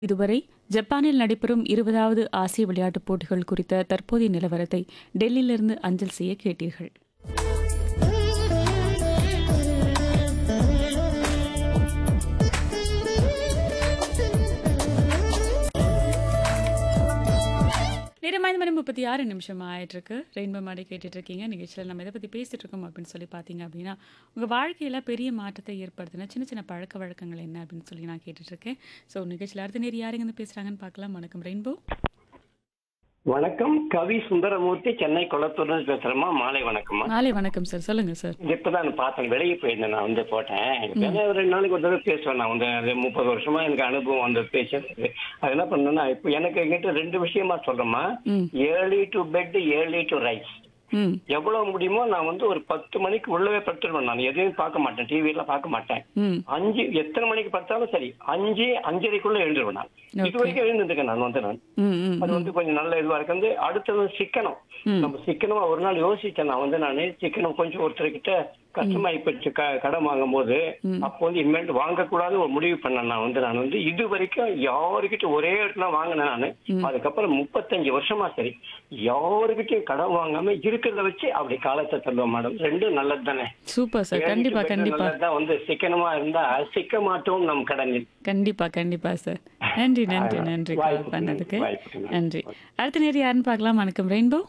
இதுவரை ஜப்பானில் நடைபெறும் இருபதாவது ஆசிய விளையாட்டுப் போட்டிகள் குறித்த தற்போதைய நிலவரத்தை டெல்லியிலிருந்து அஞ்சல் செய்ய கேட்டீர்கள் நேரம் ஐந்து மணி முப்பத்தி ஆறு நிமிஷம் ஆயிட்டு இருக்கு ரெயின்போ மாடி கேட்டுட்டு இருக்கீங்க நிகழ்ச்சியில் நம்ம எதை பற்றி பேசிட்டு இருக்கோம் அப்படின்னு சொல்லி பார்த்தீங்க அப்படின்னா உங்கள் வாழ்க்கையில் பெரிய மாற்றத்தை ஏற்படுத்தின சின்ன சின்ன பழக்க வழக்கங்கள் என்ன அப்படின்னு சொல்லி நான் கேட்டுட்டு இருக்கேன் ஸோ நிகழ்ச்சியில் அடுத்த நேரம் யாருங்க இருந்து பேசுகிறாங்கன்னு பார்க்கலாம் வணக்கம் ரெயின்போ வணக்கம் கவி சுந்தரமூர்த்தி சென்னை குளத்தூர்ல இருந்து பேசுறேம்மா மாலை வணக்கம்மா மாலை வணக்கம் சார் சொல்லுங்கள் சார் இப்பதான் நான் பார்த்தேன் வெளியே போயிருந்தேன் நான் வந்து போட்டேன் வேணா ஒரு ரெண்டு நாளைக்கு ஒரு தடவை பேசுவேன் நான் வந்து அது முப்பது வருஷமா எனக்கு அனுபவம் வந்து பேசுறது அது என்ன பண்ணேன்னா இப்போ எனக்கு எங்கிட்ட ரெண்டு விஷயமா சொல்றேம்மா ம் early to bed early to rise ம் எவ்வளவு முடியுமோ நான் வந்து ஒரு பத்து மணிக்கு உள்ளவே படுத்துருவேன் நான் எதையும் பார்க்க மாட்டேன் டிவி எல்லாம் பார்க்க மாட்டேன் ம் அஞ்சு எத்தனை மணிக்கு படுத்தாலும் சரி அஞ்சு அஞ்சரைக்குள்ள எழுந்துருவேன் நான் இது Okay. வரைக்கும் எழுந்திருக்கேன் நான் வந்து நான் ம் ம் அது வந்து கொஞ்சம் நல்ல இதுவா இருக்கு வந்து அடுத்தது சிக்கனம் ம். நம்ம சிக்கனமா ஒரு நாள் யோசிச்சேன் நான் வந்து நானு சிக்கனம் கொஞ்சம் ஒருத்தர்கிட்ட கஷ்டமாயி போச்சு க- கடன் வாங்கும் போது அப்போ வந்து இனிமேல் வாங்கக்கூடாது ஒரு முடிவு பண்ணேன் நான் வந்து நான் வந்து இது வரைக்கும் யாருக்கிட்ட ஒரே இடத்துல வாங்கினேன் நானு அதுக்கப்புறம் முப்பத்தஞ்சு வருஷமா சரி யாருக்கிட்டையும் கடன் வாங்காம இருக்கிறத வச்சு அப்படி காலத்தை தள்ளுவோம் மேடம் ரெண்டும் நல்லது தானே சூப்பர் சார் கண்டிப்பாக கண்டிப்பாக நல்லதுதான் வந்து சிக்கனமா இருந்தா சிக்க மாட்டோம் நம் கடனில் கண்டிப்பா கண்டிப்பா சார் நன்றி நன்றி அதான். நன்றி கால் வாய்ப்புக்கு பண்ணதுக்கு வாய்ப்புக்கு நன்றி. நன்றி அடுத்த நேரம் யாருன்னு பார்க்கலாம் வணக்கம் ரெயின்போ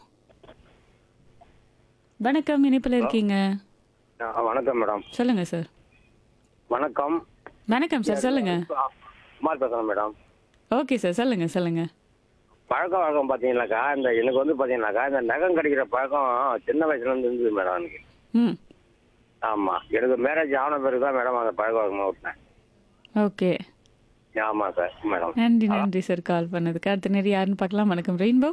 வணக்கம் இணைப்பில் இருக்கீங்க ஆ, வணக்கம் மேடம் சொல்லுங்க சார் வணக்கம் வணக்கம் சார் சொல்லுங்க ஆ, குமார் பேசுறேன் மேடம் ஓகே சார் சொல்லுங்க சொல்லுங்க பழக்க வழக்கம் பார்த்தீங்கன்னாக்கா இந்த எனக்கு வந்து பார்த்தீங்கன்னாக்கா இந்த நகம் கடிக்கிற பழக்கம் சின்ன வயசுல இருந்து இருந்தது மேடம் எனக்கு ம் ஆமா எனக்கு மேரேஜ் ஆன பிறகு தான் மேடம் அந்த பழக்க வழக்கமாக விட்டேன் ஓகே ஆமா சார் மேடம் நன்றி நன்றி சார் கால் பண்ணதுக்கு அடுத்த நேரம் யாருன்னு பார்க்கலாம் வணக்கம் ரெயின்போ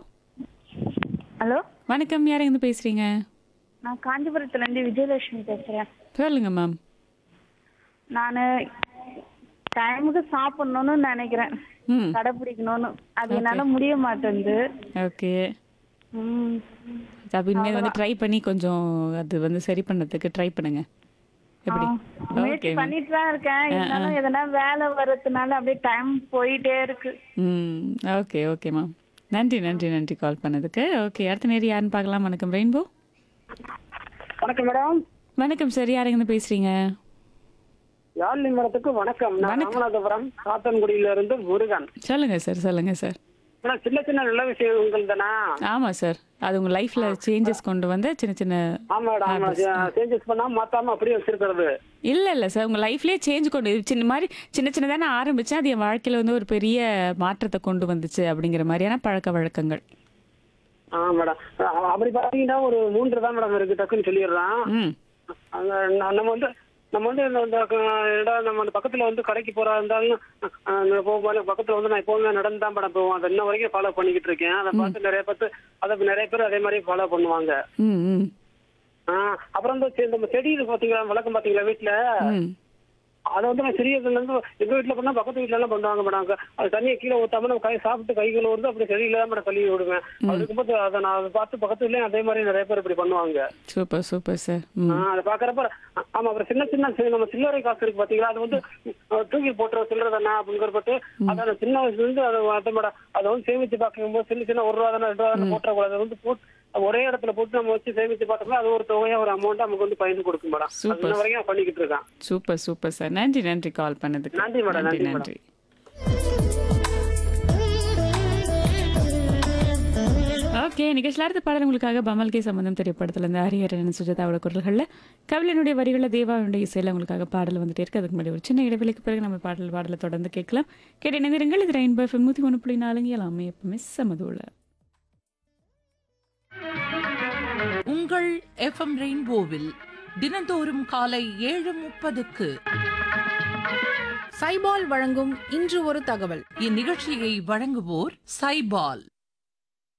ஹலோ வணக்கம் யார் இருந்து பேசுறீங்க நான் காஞ்சிபுரத்துல இருந்து விஜயலட்சுமி பேசுறேன் சொல்லுங்க மேம் நான் டைமுக்கு சாப்பிடணும்னு நினைக்கிறேன் ம் கடைப்பிடிக்கணும்னு அது என்னால முடிய மாட்டேங்குது ஓகே ம். அப்ப இனிமேல் வந்து ட்ரை பண்ணி கொஞ்சம் அது வந்து சரி பண்ணதுக்கு ட்ரை பண்ணுங்க எப்படி முயற்சி ஓகே பண்ணிட்டு தான் இருக்கேன் இருந்தாலும் எதனா வேலை வர்றதுனால அப்படியே டைம் போயிட்டே இருக்கு ம் ஓகே ஓகே மேம் நன்றி நன்றி நன்றி கால் பண்ணதுக்கு ஓகே அடுத்த நேரம் யாருன்னு பார்க்கலாம் வணக்கம் ரெயின்போ வணக்கம் மேடம் வணக்கம் சார் யாருங்க பேசுறீங்க யாழ்னி மேடத்துக்கு வணக்கம் நான் ராமநாதபுரம் சாத்தன்குடியில இருந்து முருகன் சொல்லுங்க சார் சொல்லுங்க சார் மேடம் சின்ன சின்ன நல்ல விஷயங்கள் தானா ஆமாம் சார் அது உங்கள் லைஃப்பில் சேஞ்சஸ் கொண்டு வந்த சின்ன சின்ன ஆமா மேடம் ஆமா சேஞ்சஸ் பண்ணாம மாத்தாம அப்படியே வச்சிருக்கிறது இல்லை இல்லை சார் உங்கள் லைஃப்லேயே சேஞ்ச் கொண்டு இது சின்ன மாதிரி சின்ன சின்னதான ஆரம்பிச்சேன் அது என் வாழ்க்கையில் வந்து ஒரு பெரிய மாற்றத்தை கொண்டு வந்துச்சு அப்படிங்கிற மாதிரியான பழக்க வழக்கங்கள் ஆ மேடம் அ- அப்படி பாத்தீங்கன்னா ஒரு மூன்று தான் மேடம் இருக்கு டக்குன்னு சொல்லிடுறான் ம் அங்க ந- நம்ம வந்து நம்ம வந்து இந்த இந்த க- இடம் நம்ம அந்த பக்கத்துல வந்து கடைக்கு போறா இருந்தாலும் அங்க போகும்போது பக்கத்துல வந்து நான் எப்பவுமே நடந்து தான் மேடம் போவோம் அதை இன்ன வரைக்கும் ஃபாலோ பண்ணிக்கிட்டு இருக்கேன் அதை பார்த்து நிறைய பார்த்து அதை நிறைய பேர் அதே மாதிரி ஃபாலோ பண்ணுவாங்க ம் ம் ஆ, அப்புறம் இந்த செ- நம்ம செடியில் பாத்தீங்களா வழக்கம் பாத்தீங்களா வீட்டுல ம் அதை வந்து நான் சிறியதுல இருந்து எங்க வீட்டுல பண்ணா பக்கத்து வீட்டுல எல்லாம் பண்ணுவாங்க மேடம் அங்க அது தண்ணியை கீழே ஊத்தாம நம்ம கை சாப்பிட்டு கை கழுவுறது அப்படி செடியில தான் மேடம் கழுவி விடுவேன் அது இருக்கும்போது அதை நான் அதை பார்த்து பக்கத்து வீட்லயும் அதே மாதிரி நிறைய பேர் இப்படி பண்ணுவாங்க சூப்பர் சூப்பர் சார் ஆ, ம் அதை பாக்குறப்ப ஆ, ஆமா அப்புறம் சின்ன சின்ன சி- நம்ம சில்லறை காசு இருக்கு பாத்தீங்களா அது வந்து அஹ், தூக்கி போட்டுற சில்லறை தானே அப்படிங்கிறப்பட்டு அதை நான் சின்ன வயசுல இருந்து அதை அதை மேடம் அதை வந்து சேமிச்சு பார்க்கும்போது சின்ன சின்ன ஒரு ரூபா தானே ரெண்டு ரூபா தானே போட்டக்கூடாது அதை வந்து போட்டு ஒரே இடத்துல போட்டு நம்ம வச்சு சேமிச்சு பார்த்தோம்னா அது ஒரு தொகையா ஒரு அமௌண்ட் நமக்கு வந்து பயன் கொடுக்கும் மேடம் அது Super. இன்ன வரைக்கும் நான் பண்ணிக்கிட்டு இருக்கேன் சூப்பர் சூப்பர் சார் நன்றி நன்றி கால் பண்ணதுக்கு நன்றி மேடம், நன்றி நன்றி நன்றி ஓகே நிகழ்ச்சியில் அடுத்த பாடல் உங்களுக்காக பமல் கே சம்பந்தம் திரைப்படத்துல இருந்து ஹரிஹரன் சுஜாதாவோட குரல்களில் கவிழனுடைய வரிகளில் தேவாவுடைய இசையில் உங்களுக்காக பாடல் வந்துட்டே இருக்கு அதுக்கு முன்னாடி ஒரு சின்ன இடைவெளிக்கு பிறகு நம்ம பாடல் பாடலை தொடர்ந்து கேட்கலாம் கேட்டு இணைந்திருங்கள் இது ரெயின்போ எஃப்எம் நூற்றி ஒன்று புள்ளி நாலுங்க எல்லாமே எப்பவுமே சமதோல உங்கள் எஃப்எம் ரெயின்போவில் தினந்தோறும் காலை ஏழு முப்பதுக்கு சைபால் வழங்கும் இன்று ஒரு தகவல் இந்நிகழ்ச்சியை வழங்குவோர் சைபால்